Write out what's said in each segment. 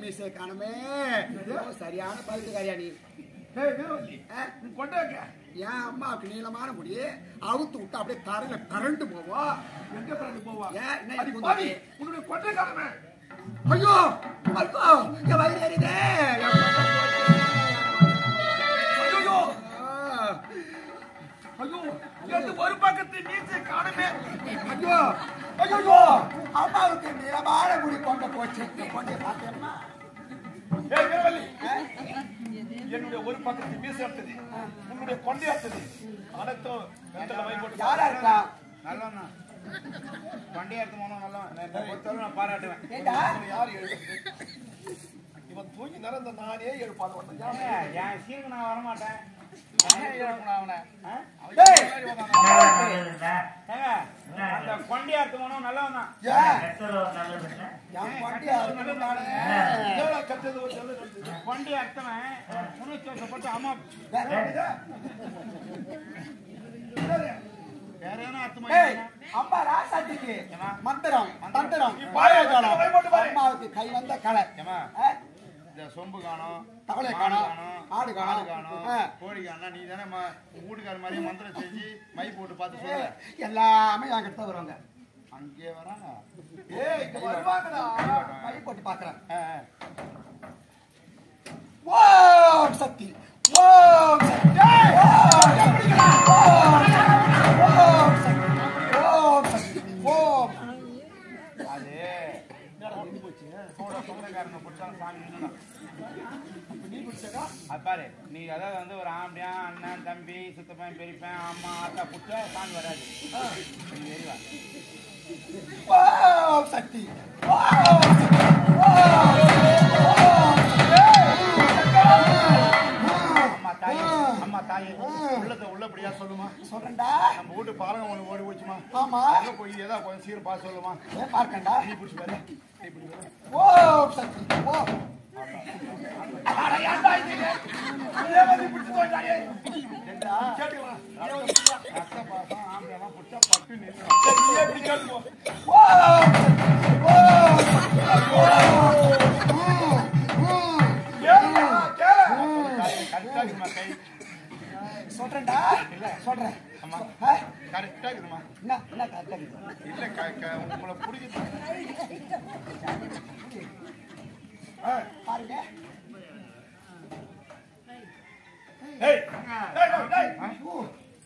மீசை காணுமே ஓ, சரியான பழுத்துக்காரியா நீ ஏய், வீரவல்லி, ஆ? நீ கொண்டாங்க என் அம்மாவுக்கு நீளமான முடி அவுத்து விட்டு அப்படியே தரையில கரண்ட் போவோம் எங்க பிறகு போவா ஏன், என்ன அடி இது பாவி, புது? உன்னுடைய கொட்டைக்காரனே ஐயோ ஐயோ என் வயிறு எரியுதே என் தொண்டை ஐயோ போச்சு. ஆ. ஐயோ எந்த ஒரு பக்கத்து மீசை காணுமே ஐயோ ஐயோ அம்மாவுக்கு நீளமான முடி கொண்ட போச்சு கொஞ்சம் பார்த்தேன்னா ஏய் வீரவல்லி என்னுடைய ஒரு பக்கத்து மீசை எடுத்தது உன்னுடைய கொண்டை எடுத்தது அனைத்தும் வெத்தலை வை போட்டு யாரா இருக்கா நல்லவண்ணா வண்டியை எடுத்து போனோம் நல்லவன் நான் என்னை பொறுத்தவரை நான் பாராட்டுவேன் ஏண்டா இவனை யார் எழுப்புறது? இவன் தூங்கி நடந்த நானே எழுப்பாது வந்தேன் ஏங்க, என் சீனுக்கு நான் வரமாட்டேன் என்ன எழுப்பணும் அவனை ஆ? அவன் டேய். முன்னாடி வந்தானா? ஏங்க, அந்த கொண்டையை எடுத்து போனோம் நல்லவன் தான் ஏன் நல்லது என் கொண்டையை அறுக்கணும் நானே. என்னடா கட்டது ஒரு நல்ல நடந்தது? கொண்டையை எடுத்தவன் உணர்ச்சி வசப்பட்டு அம்மா வேற எதனா அர்த்தமா ஏய், அம்மா ராசாத்திக்கு ஏம்மா? மந்திரம் தந்திரம் நீ பாரு, பாயாஜாலம். கை போட்டு பாரு. அம்மாவுக்கு கை வந்த கலை ஏம்மா ஆ? இந்த சொம்பு காணும் தவளை மாடு காணோம், ஆடு காணோம். காணும் ஆ. கோழி காணும் நீ தானே வீட்டுக்கார மாதிரி மந்திரம் செஞ்சு மை போட்டு பார்த்து சொல்ல எல்லாமே என்கிட்ட தான் வருவாங்க அங்கே வராங்க ஏய், இங்க வருவாங்கடா. கை போட்டு பாக்குறேன் ஆ, ஆ. ஓம் சக்தி ஓம் சக்தி ஓம் எப்படிங்களா? ஓம் சக்தி. ஓம் சக்தி ஓம் சக்தி ஓம் அது சோட சொந்தக்காரனை பிடிச்சாலும் சாமி நின்னுடும். நீ பிடிச்சதா அது பாரு நீ அதாவது வந்து ஒரு ஆம்படியா அண்ணன் தம்பி சித்தப்பன் பெரியப்பன் அம்மா அத்தா பிடிச்சா சாமி வராது நீ எரிவா ஓம் சக்தி ஓம் சக்தி ஓம் அம்மா தாயே அம்மா தாயே உள்ளத உள்ளபடியா சொல்லுமா சொல்றேன்டா நம்ம வீட்டு பாருங்க ஒண்ணு ஓடி போச்சுமா ஆமா எங்க போய் ஏதா கொஞ்சம் சீக்கிரம் பார்த்து சொல்லுமா ஏன் பார்க்கண்டா நீ பிடிச்சி பாரு நீ பிடிச்சி பாரு ஓம் சக்தி ஓம் அட, ஏன்டா இது? இதே மாதிரி பிடிச்சு தோண்டாயே. ஏண்டா? கேட்டுக்கலாம். ரத்த பாசம் ஆம்பளைலாம் பிடிச்சா பட்டு நின்று சரி, நீயே இப்படி கேட்டுக்கோ. ஓம் சக்தி ஓம் சக்தி ஓம் ம், கேளுடா, கேளு. கரெக்டா இருக்குமா கை சொல்றேன்டா சொல்றேன் அம்மா ஆ? கரெக்டா இருக்குமா என்ன என்ன கரெக்டா இருக்குது? இல்ல க- க- உங்களை பிடிக்குது பாருங்க ஏய், டேய், டேய், டேய்.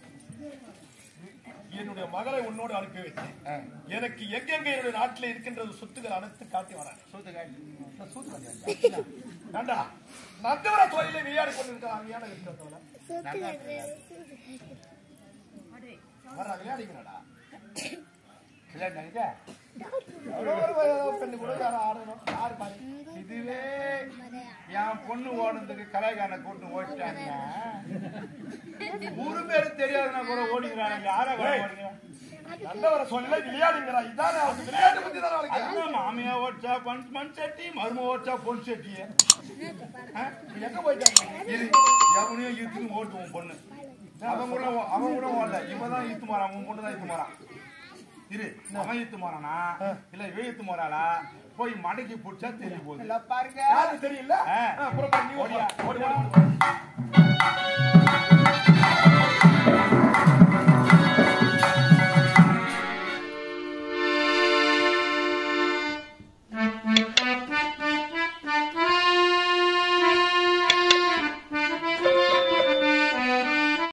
என்னுடைய மகளை உன்னோடு அனுப்பி வைத்தேன் ஆ. எனக்கு எங்கெங்க என்னுடைய நாட்டில் இருக்கின்றது சொத்துக்கள் அனைத்து காட்டி வரேன் சூத்து காட்டி ஏண்டா நந்தவர தொழிலை விளையாடி கொண்டிருக்கிற அங்கேயான இருக்கிறதோட வர விளையாடிக்கிறடா இல்ல நினைக்க பெண்ணு கூட யாரும் ஆடணும் யாரு பாரு இதுவே என் பொண்ணு ஓடுறதுக்கு கலைகாரனை கூட்டு ஓடிட்டாங்க ஊரு பேரு தெரியாதுன்னா கூட ஓடிக்கிறாங்க யாரா கூட ஏய். ஓடிக்கிறான் நந்தவர தொழிலை விளையாடுங்கிறா இதானே அவருக்கு விளையாட்டு பத்தி தானே அவருக்கு அதுதான் மாமியா ஓடிச்சா பன் மண் சட்டி மரும ஓடிச்சா பொன் சட்டி எங்க போயிட்டாங்க இது எவனையும் இழுத்துன்னு ஓட்டுவோம் பொண்ணு அவன் கூட ஓ- அவன் கூட ஓடல இவன் தான் இழுத்து மாறான் உன் பொண்ணு தான் இழுத்து மாறான் இரு அவன் இழுத்து மாறானா இல்ல இவன் இழுத்து மாறாளா போய் மடக்கி பிடிச்சா தெரிஞ்சு போகுது எல்லாம் பாருங்க யாரு தெரியல ஆ. ஆ, அப்புறம் போய் நீ ஓடியா ஓடி ஓடி ஓடி